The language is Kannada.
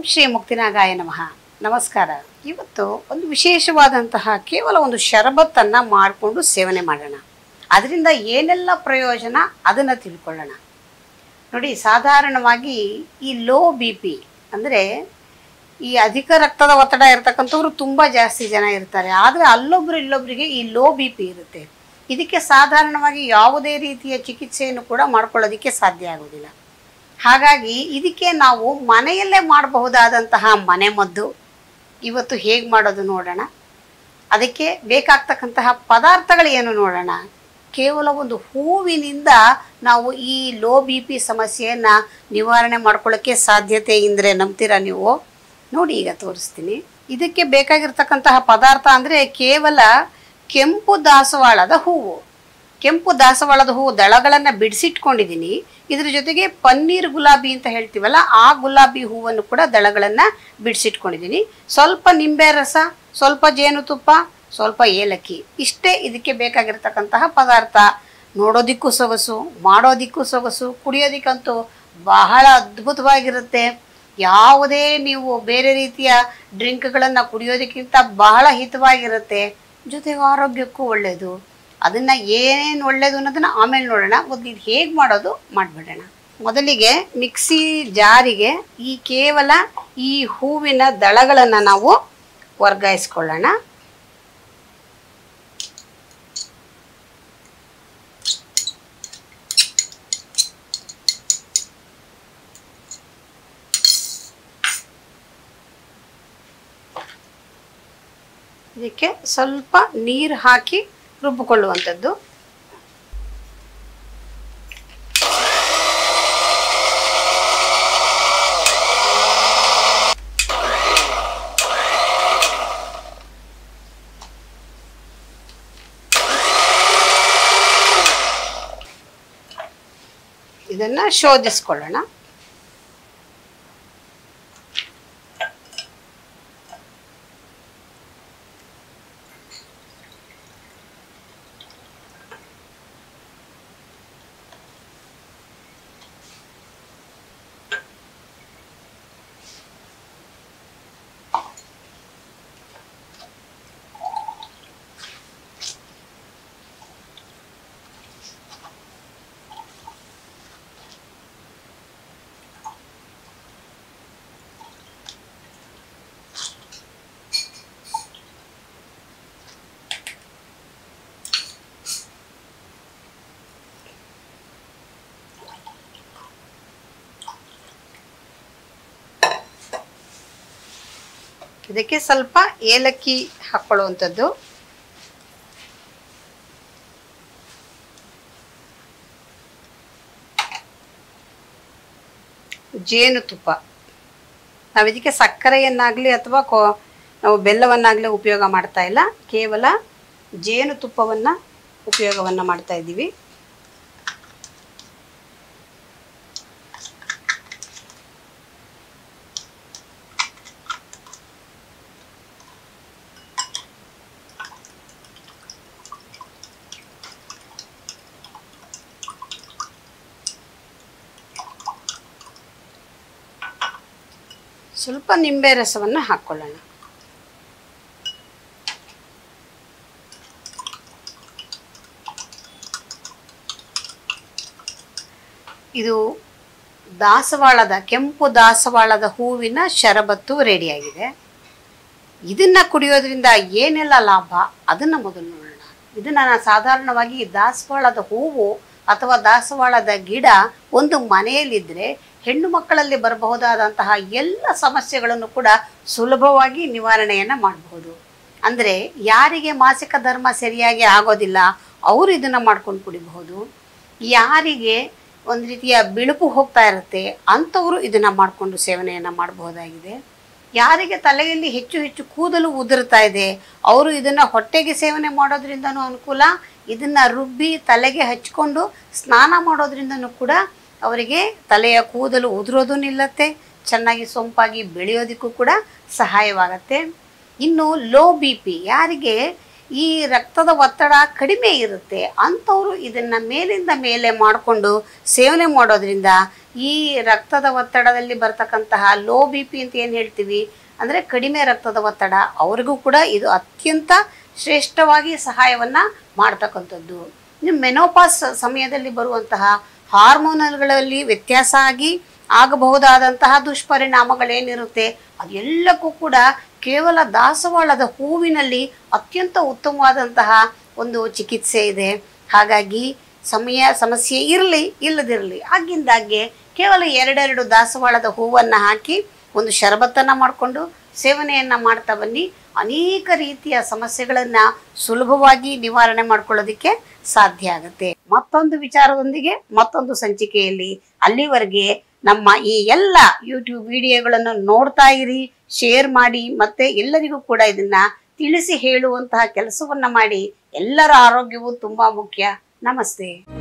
ಶ್ರೀ ಮುಕ್ತಿನಾಗಾಯ ನಮಃ ನಮಸ್ಕಾರ ಇವತ್ತು ಒಂದು ವಿಶೇಷವಾದಂತಹ ಕೇವಲ ಒಂದು ಶರಬತ್ತನ್ನು ಮಾಡಿಕೊಂಡು ಸೇವನೆ ಮಾಡೋಣ ಅದರಿಂದ ಏನೆಲ್ಲ ಪ್ರಯೋಜನ ಅದನ್ನು ತಿಳ್ಕೊಳ್ಳೋಣ ನೋಡಿ ಸಾಧಾರಣವಾಗಿ ಈ ಲೋ ಬಿ ಪಿ ಅಂದರೆ ಈ ಅಧಿಕ ರಕ್ತದ ಒತ್ತಡ ಇರತಕ್ಕಂಥವ್ರು ತುಂಬ ಜಾಸ್ತಿ ಜನ ಇರ್ತಾರೆ ಆದರೆ ಅಲ್ಲೊಬ್ರು ಇಲ್ಲೊಬ್ರಿಗೆ ಈ ಲೋ ಬಿ ಪಿ ಇರುತ್ತೆ ಇದಕ್ಕೆ ಸಾಧಾರಣವಾಗಿ ಯಾವುದೇ ರೀತಿಯ ಚಿಕಿತ್ಸೆಯನ್ನು ಕೂಡ ಮಾಡ್ಕೊಳ್ಳೋದಕ್ಕೆ ಸಾಧ್ಯ ಆಗೋದಿಲ್ಲ ಹಾಗಾಗಿ ಇದಕ್ಕೆ ನಾವು ಮನೆಯಲ್ಲೇ ಮಾಡಬಹುದಾದಂತಹ ಮನೆಮದ್ದು ಇವತ್ತು ಹೇಗೆ ಮಾಡೋದು ನೋಡೋಣ ಅದಕ್ಕೆ ಬೇಕಾಗ್ತಕ್ಕಂತಹ ಪದಾರ್ಥಗಳು ಏನು ನೋಡೋಣ ಕೇವಲ ಒಂದು ಹೂವಿನಿಂದ ನಾವು ಈ ಲೋ ಬಿ ಪಿ ಸಮಸ್ಯೆಯನ್ನು ನಿವಾರಣೆ ಮಾಡ್ಕೊಳ್ಳೋಕ್ಕೆ ಸಾಧ್ಯತೆ ಇಂದರೆ ನಂಬ್ತೀರಾ ನೀವು ನೋಡಿ ಈಗ ತೋರಿಸ್ತೀನಿ ಇದಕ್ಕೆ ಬೇಕಾಗಿರ್ತಕ್ಕಂತಹ ಪದಾರ್ಥ ಅಂದರೆ ಕೇವಲ ಕೆಂಪು ದಾಸವಾಳದ ಹೂವು ಕೆಂಪು ದಾಸವಾಳದ ಹೂವು ದಳಗಳನ್ನು ಬಿಡಿಸಿಟ್ಕೊಂಡಿದ್ದೀನಿ ಇದ್ರ ಜೊತೆಗೆ ಪನ್ನೀರ್ ಗುಲಾಬಿ ಅಂತ ಹೇಳ್ತೀವಲ್ಲ ಆ ಗುಲಾಬಿ ಹೂವನ್ನು ಕೂಡ ದಳಗಳನ್ನು ಬಿಡಿಸಿಟ್ಕೊಂಡಿದ್ದೀನಿ ಸ್ವಲ್ಪ ನಿಂಬೆ ರಸ ಸ್ವಲ್ಪ ಜೇನುತುಪ್ಪ ಸ್ವಲ್ಪ ಏಲಕ್ಕಿ ಇಷ್ಟೇ ಇದಕ್ಕೆ ಬೇಕಾಗಿರ್ತಕ್ಕಂತಹ ಪದಾರ್ಥ ನೋಡೋದಿಕ್ಕೂ ಸೊಗಸು ಮಾಡೋದಿಕ್ಕೂ ಸೊಗಸು ಕುಡಿಯೋದಕ್ಕಂತೂ ಬಹಳ ಅದ್ಭುತವಾಗಿರುತ್ತೆ ಯಾವುದೇ ನೀವು ಬೇರೆ ರೀತಿಯ ಡ್ರಿಂಕ್ಗಳನ್ನು ಕುಡಿಯೋದಕ್ಕಿಂತ ಬಹಳ ಹಿತವಾಗಿರುತ್ತೆ ಜೊತೆಗೆ ಆರೋಗ್ಯಕ್ಕೂ ಒಳ್ಳೆಯದು ಅದನ್ನು ಏನೇನು ಒಳ್ಳೆಯದು ಅನ್ನೋದನ್ನು ಆಮೇಲೆ ನೋಡೋಣ ಮೊದಲು ಇದು ಹೇಗೆ ಮಾಡೋದು ಮಾಡಿಬಿಡೋಣ ಮೊದಲಿಗೆ ಮಿಕ್ಸಿ ಜಾರಿಗೆ ಈ ಕೇವಲ ಈ ಹೂವಿನ ದಳಗಳನ್ನು ನಾವು ವರ್ಗಾಯಿಸ್ಕೊಳ್ಳೋಣ ಇದಕ್ಕೆ ಸ್ವಲ್ಪ ನೀರು ಹಾಕಿ ರುಬ್ಬಿಕೊಳ್ಳುವಂಥದ್ದು ಇದನ್ನು ಶೋಧಿಸ್ಕೊಳ್ಳೋಣ ಇದಕ್ಕೆ ಸ್ವಲ್ಪ ಏಲಕ್ಕಿ ಹಾಕ್ಕೊಳ್ಳುವಂಥದ್ದು ಜೇನುತುಪ್ಪ ನಾವು ಇದಕ್ಕೆ ಸಕ್ಕರೆಯನ್ನಾಗಲಿ ಅಥವಾ ಕೋ ನಾವು ಬೆಲ್ಲವನ್ನಾಗಲಿ ಉಪಯೋಗ ಮಾಡ್ತಾ ಇಲ್ಲ ಕೇವಲ ಜೇನುತುಪ್ಪವನ್ನು ಉಪಯೋಗವನ್ನು ಮಾಡ್ತಾ ಇದ್ದೀವಿ ಸ್ವಲ್ಪ ನಿಂಬೆ ರಸವನ್ನು ಹಾಕ್ಕೊಳ್ಳೋಣ ಇದು ದಾಸವಾಳದ ಕೆಂಪು ದಾಸವಾಳದ ಹೂವಿನ ಶರಬತ್ತು ರೆಡಿಯಾಗಿದೆ ಇದನ್ನ ಕುಡಿಯೋದ್ರಿಂದ ಏನೆಲ್ಲ ಲಾಭ ಅದನ್ನು ಮೊದಲು ನೋಡೋಣ ಇದನ್ನ ನಾನು ಸಾಧಾರಣವಾಗಿ ದಾಸವಾಳದ ಹೂವು ಅಥವಾ ದಾಸವಾಳದ ಗಿಡ ಒಂದು ಮನೆಯಲ್ಲಿದ್ದರೆ ಹೆಣ್ಣು ಮಕ್ಕಳಲ್ಲಿ ಬರಬಹುದಾದಂತಹ ಎಲ್ಲ ಸಮಸ್ಯೆಗಳನ್ನು ಕೂಡ ಸುಲಭವಾಗಿ ನಿವಾರಣೆಯನ್ನು ಮಾಡಬಹುದು ಅಂದರೆ ಯಾರಿಗೆ ಮಾಸಿಕ ಧರ್ಮ ಸರಿಯಾಗಿ ಆಗೋದಿಲ್ಲ ಅವರು ಇದನ್ನು ಮಾಡ್ಕೊಂಡು ಕುಡಿಬಹುದು ಯಾರಿಗೆ ಒಂದು ರೀತಿಯ ಬಿಳುಪು ಹೋಗ್ತಾ ಇರುತ್ತೆ ಅಂಥವರು ಇದನ್ನು ಮಾಡಿಕೊಂಡು ಸೇವನೆಯನ್ನು ಮಾಡಬಹುದಾಗಿದೆ ಯಾರಿಗೆ ತಲೆಯಲ್ಲಿ ಹೆಚ್ಚು ಹೆಚ್ಚು ಕೂದಲು ಉದುರ್ತಾ ಇದೆ ಅವರು ಇದನ್ನು ಹೊಟ್ಟೆಗೆ ಸೇವನೆ ಮಾಡೋದ್ರಿಂದನೂ ಅನುಕೂಲ ಇದನ್ನು ರುಬ್ಬಿ ತಲೆಗೆ ಹಚ್ಕೊಂಡು ಸ್ನಾನ ಮಾಡೋದ್ರಿಂದನೂ ಕೂಡ ಅವರಿಗೆ ತಲೆಯ ಕೂದಲು ಉದುರೋದು ನಿಲ್ಲತ್ತೆ ಚೆನ್ನಾಗಿ ಸೊಂಪಾಗಿ ಬೆಳೆಯೋದಕ್ಕೂ ಕೂಡ ಸಹಾಯವಾಗತ್ತೆ ಇನ್ನು ಲೋ ಬಿ ಪಿ ಯಾರಿಗೆ ಈ ರಕ್ತದ ಒತ್ತಡ ಕಡಿಮೆ ಇರುತ್ತೆ ಅಂಥವರು ಇದನ್ನು ಮೇಲಿಂದ ಮೇಲೆ ಮಾಡಿಕೊಂಡು ಸೇವನೆ ಮಾಡೋದ್ರಿಂದ ಈ ರಕ್ತದ ಒತ್ತಡದಲ್ಲಿ ಬರ್ತಕ್ಕಂತಹ ಲೋ ಬಿ ಪಿ ಅಂತ ಏನು ಹೇಳ್ತೀವಿ ಅಂದರೆ ಕಡಿಮೆ ರಕ್ತದ ಒತ್ತಡ ಅವರಿಗೂ ಕೂಡ ಇದು ಅತ್ಯಂತ ಶ್ರೇಷ್ಠವಾಗಿ ಸಹಾಯವನ್ನು ಮಾಡ್ತಕ್ಕಂಥದ್ದು ಇನ್ನು ಮೆನೋಪಾಸ್ ಸಮಯದಲ್ಲಿ ಬರುವಂತಹ ಹಾರ್ಮೋನಲ್ಗಳಲ್ಲಿ ವ್ಯತ್ಯಾಸ ಆಗಿ ಆಗಬಹುದಾದಂತಹ ದುಷ್ಪರಿಣಾಮಗಳೇನಿರುತ್ತೆ ಅದೆಲ್ಲಕ್ಕೂ ಕೂಡ ಕೇವಲ ದಾಸವಾಳದ ಹೂವಿನಲ್ಲಿ ಅತ್ಯಂತ ಉತ್ತಮವಾದಂತಹ ಒಂದು ಚಿಕಿತ್ಸೆ ಇದೆ ಹಾಗಾಗಿ ಸಮಯ ಸಮಸ್ಯೆ ಇರಲಿ ಇಲ್ಲದಿರಲಿ ಆಗಿಂದಾಗ್ಗೆ ಕೇವಲ ಎರಡೆರಡು ದಾಸವಾಳದ ಹೂವನ್ನು ಹಾಕಿ ಒಂದು ಶರಬತ್ತನ್ನು ಮಾಡಿಕೊಂಡು ಸೇವನೆಯನ್ನು ಮಾಡ್ತಾ ಬನ್ನಿ ಅನೇಕ ರೀತಿಯ ಸಮಸ್ಯೆಗಳನ್ನು ಸುಲಭವಾಗಿ ನಿವಾರಣೆ ಮಾಡ್ಕೊಳ್ಳೋದಕ್ಕೆ ಸಾಧ್ಯ ಆಗುತ್ತೆ ಮತ್ತೊಂದು ವಿಚಾರದೊಂದಿಗೆ ಮತ್ತೊಂದು ಸಂಚಿಕೆಯಲ್ಲಿ ಅಲ್ಲಿವರೆಗೆ ನಮ್ಮ ಈ ಎಲ್ಲ ಯೂಟ್ಯೂಬ್ ವಿಡಿಯೋಗಳನ್ನು ನೋಡ್ತಾ ಇರಿ ಶೇರ್ ಮಾಡಿ ಮತ್ತೆ ಎಲ್ಲರಿಗೂ ಕೂಡ ಇದನ್ನ ತಿಳಿಸಿ ಹೇಳುವಂತಹ ಕೆಲಸವನ್ನ ಮಾಡಿ ಎಲ್ಲರ ಆರೋಗ್ಯವು ತುಂಬಾ ಮುಖ್ಯ ನಮಸ್ತೆ